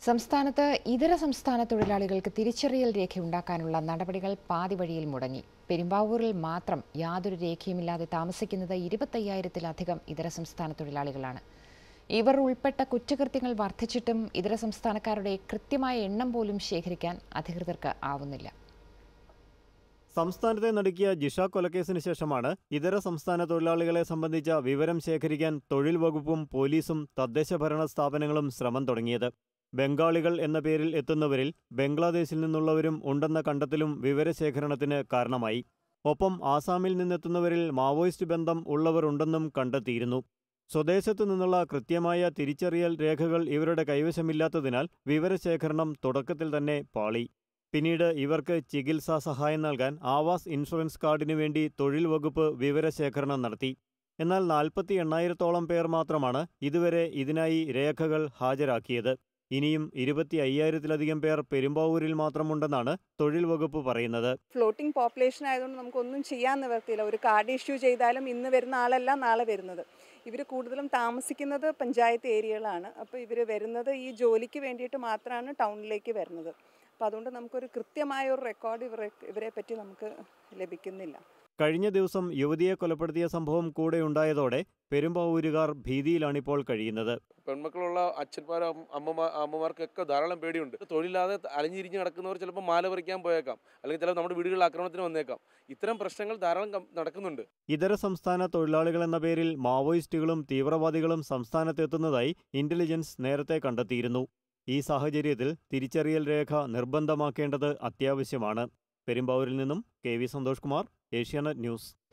സംസ്ഥാനത്ത് ഇതര സംസ്ഥാന തൊഴിലാളികൾക്ക് തിരിച്ചറിയൽ രേഖയുണ്ടാക്കാനുള്ള നടപടികൾ പാതി വഴിയിൽ മുടങ്ങി പെരുമ്പാവൂരിൽ മാത്രം യാതൊരു രേഖയുമില്ലാതെ താമസിക്കുന്നത് ഇരുപത്തയ്യായിരത്തിലധികം ഇതര സംസ്ഥാന തൊഴിലാളികളാണ് ഇവർ ഉൾപ്പെട്ട കുറ്റകൃത്യങ്ങൾ വർദ്ധിച്ചിട്ടും ഇതര സംസ്ഥാനക്കാരുടെ കൃത്യമായ എണ്ണം പോലും ശേഖരിക്കാൻ അധികൃതർക്ക് ആവുന്നില്ല സംസ്ഥാനത്തെ നടുക്കിയ ജിഷ കൊലക്കേസിന് ശേഷമാണ് ഇതര സംസ്ഥാന തൊഴിലാളികളെ സംബന്ധിച്ച വിവരം ശേഖരിക്കാൻ തൊഴിൽ വകുപ്പും പോലീസും തദ്ദേശ ഭരണ സ്ഥാപനങ്ങളും ശ്രമം തുടങ്ങിയത് ബംഗാളികൾ എന്ന പേരിൽ എത്തുന്നവരിൽ ബംഗ്ലാദേശിൽ നിന്നുള്ളവരും ഉണ്ടെന്ന കണ്ടെത്തലും വിവരശേഖരണത്തിന് കാരണമായി ഒപ്പം ആസാമിൽ നിന്നെത്തുന്നവരിൽ മാവോയിസ്റ്റ് ബന്ധം ഉള്ളവർ ഉണ്ടെന്നും കണ്ടെത്തിയിരുന്നു സ്വദേശത്തു നിന്നുള്ള കൃത്യമായ തിരിച്ചറിയൽ രേഖകൾ ഇവരുടെ കൈവശമില്ലാത്തതിനാൽ വിവരശേഖരണം തുടക്കത്തിൽ തന്നെ പാളി പിന്നീട് ഇവർക്ക് ചികിത്സാ സഹായം നൽകാൻ ആവാസ് ഇൻഷുറൻസ് കാർഡിനു വേണ്ടി തൊഴിൽ വകുപ്പ് വിവരശേഖരണം നടത്തി എന്നാൽ നാൽപ്പത്തി എണ്ണായിരത്തോളം പേർ മാത്രമാണ് ഇതുവരെ ഇതിനായി രേഖകൾ ഹാജരാക്കിയത് ഇനിയും ഇരുപത്തി അയ്യായിരത്തിലധികം പേർ പെരുമ്പാവൂരിൽ മാത്രമുണ്ടെന്നാണ് തൊഴിൽ വകുപ്പ് പറയുന്നത് ഫ്ലോട്ടിംഗ് പോപ്പുലേഷൻ ആയതുകൊണ്ട് നമുക്കൊന്നും ചെയ്യാൻ നിവർത്തിയില്ല ഒരു കാർഡ് ഇഷ്യൂ ചെയ്താലും ഇന്ന് വരുന്ന ആളല്ല നാളെ വരുന്നത് ഇവർ കൂടുതലും താമസിക്കുന്നത് പഞ്ചായത്ത് ഏരിയകളാണ് അപ്പോൾ ഇവർ വരുന്നത് ഈ ജോലിക്ക് വേണ്ടിയിട്ട് മാത്രമാണ് ടൗണിലേക്ക് വരുന്നത് അപ്പോൾ അതുകൊണ്ട് നമുക്കൊരു കൃത്യമായ ഒരു റെക്കോർഡ് ഇവരെ ഇവരെ പറ്റി നമുക്ക് ലഭിക്കുന്നില്ല കഴിഞ്ഞ ദിവസം യുവതിയെ കൊലപ്പെടുത്തിയ സംഭവം കൂടെ ഉണ്ടായതോടെ പെരുമ്പാവൂരുകാർ ഭീതിയിലാണിപ്പോൾ കഴിയുന്നത് പെൺമക്കളുള്ള അച്ഛന്മാരും അമ്മമാർ അമ്മമാർക്കൊക്കെ ധാരാളം പേടിയുണ്ട് തൊഴിലില്ലാതെ അലഞ്ഞിരിഞ്ഞ് നടക്കുന്നവർ ചിലപ്പോൾ മാല പറിക്കാൻ പോയേക്കാം അല്ലെങ്കിൽ ചിലപ്പോൾ നമ്മുടെ വീടുകളിൽ ആക്രമണത്തിന് വന്നേക്കാം ഇത്തരം പ്രശ്നങ്ങൾ ധാരാളം കം- നടക്കുന്നുണ്ട് ഇതര സംസ്ഥാന തൊഴിലാളികൾ എന്ന പേരിൽ മാവോയിസ്റ്റുകളും തീവ്രവാദികളും സംസ്ഥാനത്തെത്തുന്നതായി ഇന്റലിജൻസ് നേരത്തെ കണ്ടെത്തിയിരുന്നു ഈ സാഹചര്യത്തിൽ തിരിച്ചറിയൽ രേഖ നിർബന്ധമാക്കേണ്ടത് അത്യാവശ്യമാണ് പെരുമ്പാവൂരിൽ നിന്നും K V Santhosh Kumar Asianet news